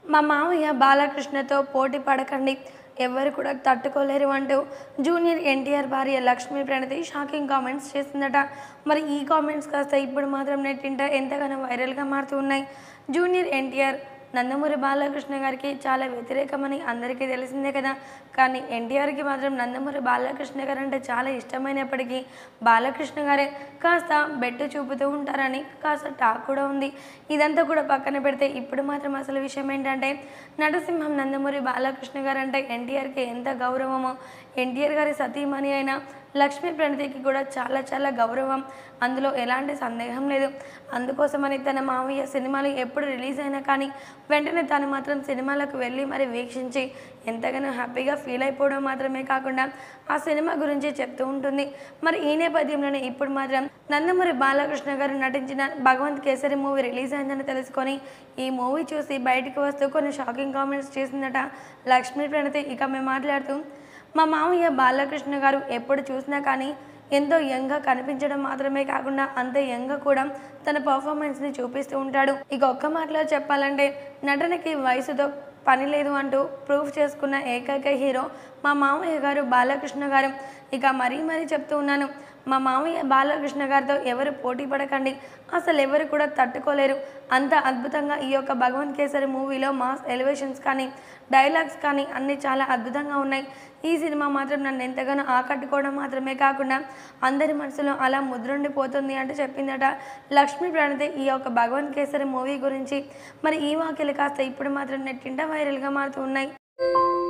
మా మామయ్య బాలకృష్ణతో పోటీ పడకండి ఎవరు కూడా తట్టుకోలేరు అంటూ జూనియర్ ఎన్టీఆర్ భార్య లక్ష్మీ ప్రణతి షాకింగ్ కామెంట్స్ చేసిందట మరి ఈ కామెంట్స్ కాస్త ఇప్పుడు మాత్రం నెట్టింట ఎంతగానో వైరల్గా మారుతూ ఉన్నాయి జూనియర్ ఎన్టీఆర్ నందమూరి బాలకృష్ణ గారికి చాలా వ్యతిరేకమని అందరికీ తెలిసిందే కదా కానీ ఎన్టీఆర్కి మాత్రం నందమూరి బాలకృష్ణ గారు అంటే చాలా ఇష్టమైనప్పటికీ బాలకృష్ణ గారే కాస్త బెట్టు చూపుతూ ఉంటారని కాస్త టాక్ కూడా ఉంది ఇదంతా కూడా పక్కన పెడితే ఇప్పుడు మాత్రం అసలు విషయం ఏంటంటే నరసింహం నందమూరి బాలకృష్ణ గారు అంటే ఎన్టీఆర్కి ఎంత గౌరవమో ఎన్టీఆర్ గారి సతీమణి అయిన లక్ష్మీ ప్రణతికి కూడా చాలా చాలా గౌరవం అందులో ఎలాంటి సందేహం లేదు అందుకోసమని తన మావయ్య సినిమాలు ఎప్పుడు రిలీజ్ అయినా కానీ వెంటనే తను మాత్రం సినిమాలకు వెళ్ళి మరి వీక్షించి ఎంతగానో హ్యాపీగా ఫీల్ అయిపోవడం మాత్రమే కాకుండా ఆ సినిమా గురించి చెప్తూ ఉంటుంది మరి ఈ నేపథ్యంలోనే ఇప్పుడు మాత్రం నందమూరి బాలకృష్ణ గారు నటించిన భగవంత్ కేసరి మూవీ రిలీజ్ అయిందని తెలుసుకొని ఈ మూవీ చూసి బయటికి వస్తూ కొన్ని షాకింగ్ కామెంట్స్ చేసిందట లక్ష్మీ ప్రణతి ఇక మేము మాట్లాడుతూ మా మామయ్య బాలకృష్ణ గారు ఎప్పుడు చూసినా కానీ ఎంతో యంగ్గా కనిపించడం మాత్రమే కాకుండా అంత యంగ్గా కూడా తన పర్ఫార్మెన్స్ని చూపిస్తూ ఉంటాడు ఇక ఒక్క మాటలో చెప్పాలంటే నటనకి వయసుతో పని లేదు అంటూ ప్రూఫ్ చేసుకున్న ఏకైక హీరో మా మామయ్య గారు బాలకృష్ణ గారు ఇక మరీ మరీ చెప్తూ ఉన్నాను మా మామయ్య బాలకృష్ణ గారితో ఎవరు పోటీ పడకండి అసలు ఎవరు కూడా తట్టుకోలేరు అంత అద్భుతంగా ఈ యొక్క భగవంత్ కేసరి మూవీలో మాస్ ఎలివేషన్స్ కానీ డైలాగ్స్ కానీ అన్నీ చాలా అద్భుతంగా ఉన్నాయి ఈ సినిమా మాత్రం నన్ను ఎంతగానో ఆకట్టుకోవడం మాత్రమే కాకుండా అందరి మనసులో అలా ముద్రుండిపోతుంది అంటే చెప్పిందట లక్ష్మీ ప్రణతి ఈ యొక్క భగవంత్ కేసరి మూవీ గురించి మరి ఈ వాక్యలు కాస్త ఇప్పుడు మాత్రం నెట్టింట వైరల్గా మారుతూ ఉన్నాయి